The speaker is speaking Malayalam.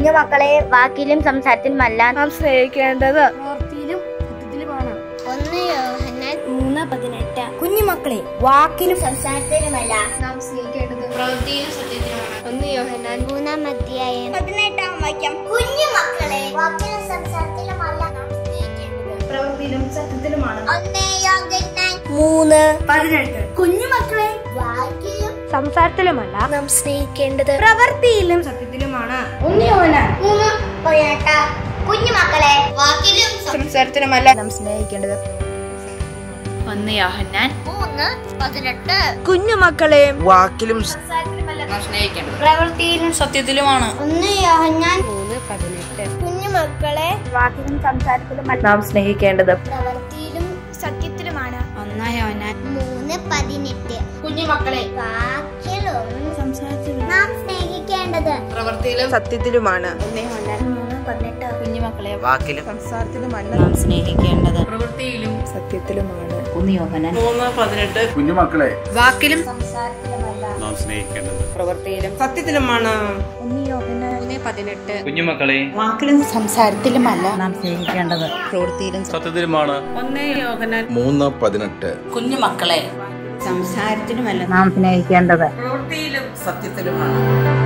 കുഞ്ഞു മക്കളെ വാക്കിലും സംസാരത്തിലുമല്ല നാം സ്നേഹിക്കേണ്ടത് പ്രവൃത്തിയിലും സത്യത്തിലുമാണ് ഒന്ന് യോഹന്നാൻ മൂന്ന് പതിനെട്ട് കുഞ്ഞുമക്കളെ വാക്കിലും സംസാരത്തിലുമല്ല നാം സ്നേഹിക്കേണ്ടത് പ്രവൃത്തിയിലും സത്യത്തിലുമാണ് ഒന്ന് യോഹന്നാൻ മൂന്നാം അധ്യായം പതിനെട്ടാം വാക്യം കുഞ്ഞു മക്കളെ വാക്കിലും സംസാരത്തിലുമല്ല നാം സ്നേഹിക്കേണ്ടത് പ്രവൃത്തിയിലും സത്യത്തിലുമാണ് ഒന്ന് യോഹന്നാൻ മൂന്ന് പതിനെട്ട് കുഞ്ഞുമക്കളെ വാക്കിലും സംസാരത്തിലുമല്ല നാം സ്നേഹിക്കേണ്ടത് പ്രവൃത്തിയിലും സത്യത്തിലുമാണ് ഒന്ന് യോഹന്നാൻ മൂന്ന് പതിനെട്ട് കുഞ്ഞു മക്കളെ വാക്കിലും സംസാരത്തിലുമല്ല നാം സ്നേഹിക്കേണ്ടത് ഒന്ന് യോഹന്നാൻ മൂന്ന് പതിനെട്ട് കുഞ്ഞുമക്കളെ വാക്കിലും പ്രവൃത്തിയിലും സത്യത്തിലുമാണ് ഒന്ന് യോഹന്നാൻ മൂന്ന് പതിനെട്ട് കുഞ്ഞു മക്കളെ വാക്കിലും സംസാരത്തിലുമല്ല നാം സ്നേഹിക്കേണ്ടത് പ്രവൃത്തിയിലും സത്യത്തിലുമാണ് ഒന്ന് യോഹന്നാൻ മൂന്ന് പതിനെട്ട് കുഞ്ഞുമക്കളെ വാക്കിലും സംസാരത്തിലും നാം സ്നേഹിക്കേണ്ടത് പ്രവൃത്തിയിലും സത്യത്തിലുമാണ് മൂന്ന് പതിനെട്ട് കുഞ്ഞുമക്കളെ വാക്കിലും നാം സ്നേഹിക്കേണ്ടത് പ്രവൃത്തിയിലും സത്യത്തിലുമാണ് ഒന്ന് യോഹന്നാൻ മൂന്ന് പതിനെട്ട് കുഞ്ഞുമക്കളെ വാക്കിലും നാം സ്നേഹിക്കേണ്ടത് പ്രവൃത്തിയിലും സത്യത്തിലുമാണ് മൂന്ന് പതിനെട്ട് കുഞ്ഞുമക്കളെ വാക്കിലും സംസാരത്തിലുമല്ല നാം സ്നേഹിക്കേണ്ടത് പ്രവൃത്തിയിലും സത്യത്തിലുമാണ് മൂന്ന് പതിനെട്ട് കുഞ്ഞുമക്കളെ സംസാരത്തിലുമല്ല നാം സ്നേഹിക്കേണ്ടത് പ്രവൃത്തിയിലും സത്യത്തിലുമാണ്